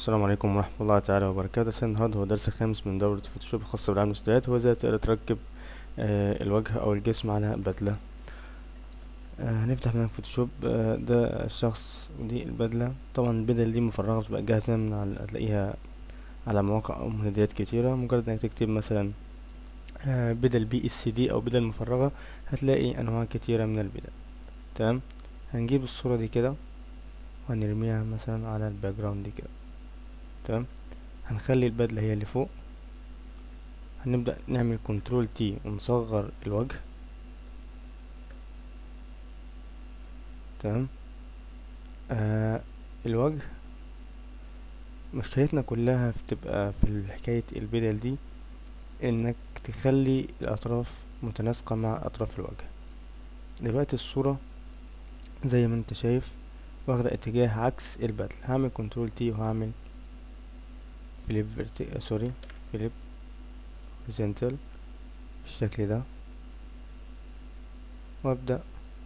السلام عليكم ورحمة الله تعالى وبركاته درس النهاردة هو درس الخامس من دورة فوتوشوب الخاصة بالعمل المستويات هو ازاي تقدر تركب آه الوجه أو الجسم على بدلة آه هنفتح من فوتوشوب آه ده الشخص ودي البدلة طبعا البدل دي مفرغة بتبقى جاهزة من على هتلاقيها على مواقع أو منتديات كتيرة مجرد انك تكتب مثلا آه بدل بي اس دي أو بدل مفرغة هتلاقي أنواع كتيرة من البدل تمام هنجيب الصورة دي كده وهنرميها مثلا على الباك جراوند دي كده تمام هنخلي البدلة هي اللي فوق هنبدأ نعمل كنترول تي ونصغر الوجه تمام آه الوجه مشكلتنا كلها بتبقى في حكاية البدل دي انك تخلي الاطراف متناسقة مع اطراف الوجه دلوقتي الصورة زي ما انت شايف واخدة اتجاه عكس البدل هعمل كنترول تي وهعمل فليب فيرتي سوري فليب هوريزونتال بالشكل ده وابدأ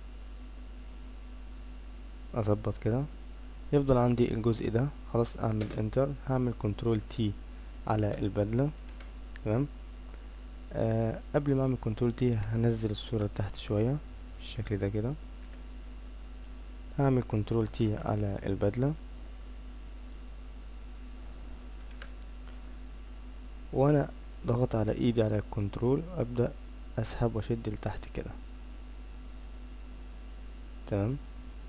اظبط كده يفضل عندي الجزء ده خلاص اعمل انتر هعمل كنترول تي على البدلة تمام آه قبل ما اعمل كنترول تي هنزل الصورة تحت شوية بالشكل ده كده هعمل كنترول تي على البدلة وانا ضغط على ايدي على الكنترول ابدأ اسحب واشد لتحت كده تمام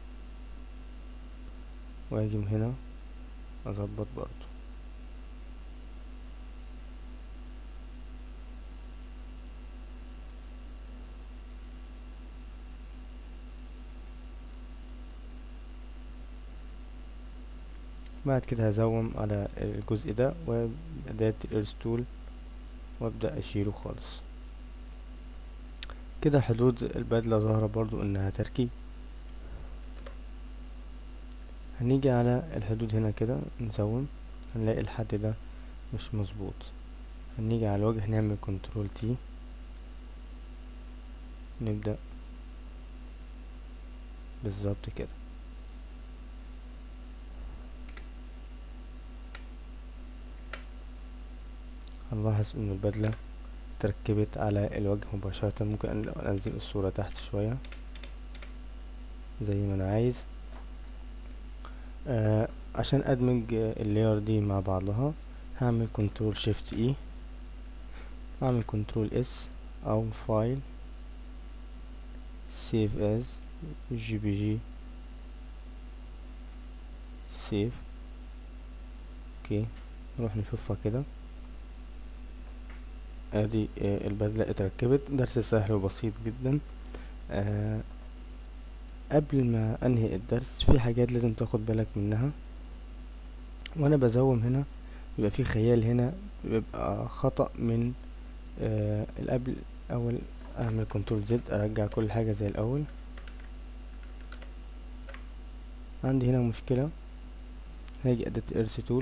واجي من هنا اظبط برضو بعد كده هزوم على الجزء ده وأداة الإرس تول وأبدأ أشيله خالص كده حدود البدلة ظاهرة برضو إنها تركيب هنيجي على الحدود هنا كده نزوم هنلاقي الحد ده مش مظبوط هنيجي على الوجه نعمل كنترول تي نبدأ بالظبط كده هنلاحظ ان البدلة تركبت على الوجه مباشرة ممكن انزل الصورة تحت شوية زي ما انا عايز آه عشان ادمج اللاير دي مع بعضها هعمل كنترول شيفت اي اعمل كنترول اس او فايل سيف از جي بي جي سيف اوكي نروح نشوفها كده ادي آه البدلة اتركبت درس سهل وبسيط جدا آه قبل ما انهي الدرس في حاجات لازم تاخد بالك منها وانا بزوم هنا بيبقى في خيال هنا بيبقى خطأ من آه القبل اول اعمل كنترول زد ارجع كل حاجة زي الاول عندي هنا مشكلة هاجي اداة ارس تول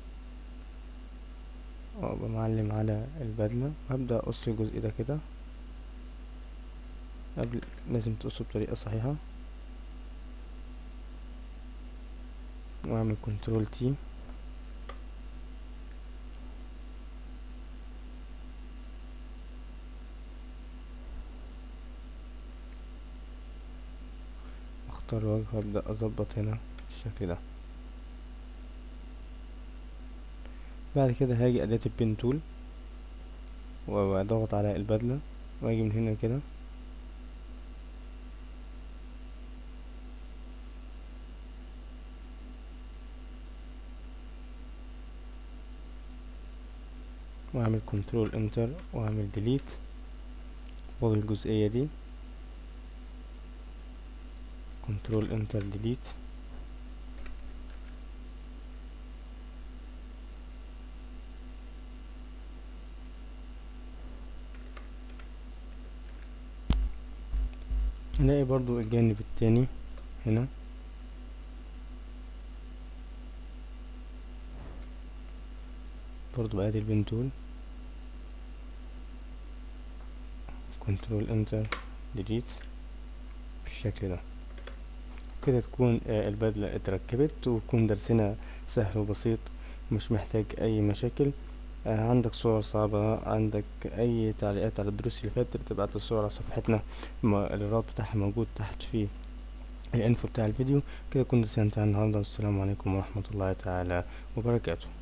بمعلم على البدلة وهبدأ أقص الجزء ده كده قبل لازم تقصه بطريقة صحيحة وأعمل كنترول تي اختار وجه وابدأ اظبط هنا بالشكل ده بعد كده هاجي أداة البين تول وأضغط على البدلة وأجي من هنا كده وأعمل كنترول انتر وأعمل ديليت وألغي الجزئية دي كنترول انتر ديليت نلاقي برضو الجانب التاني هنا برضو بقى البين تول كنترول انتر ديليت بالشكل ده كده تكون البدلة اتركبت ويكون درسنا سهل وبسيط مش محتاج اي مشاكل آه، عندك صور صعبة عندك اي تعليقات على الدروس اللي فاتت تبعت الصور على صفحتنا الم- الرابط بتاعها موجود تحت في الانفو بتاع الفيديو كده كنت سنتهي النهاردة والسلام عليكم ورحمة الله تعالى وبركاته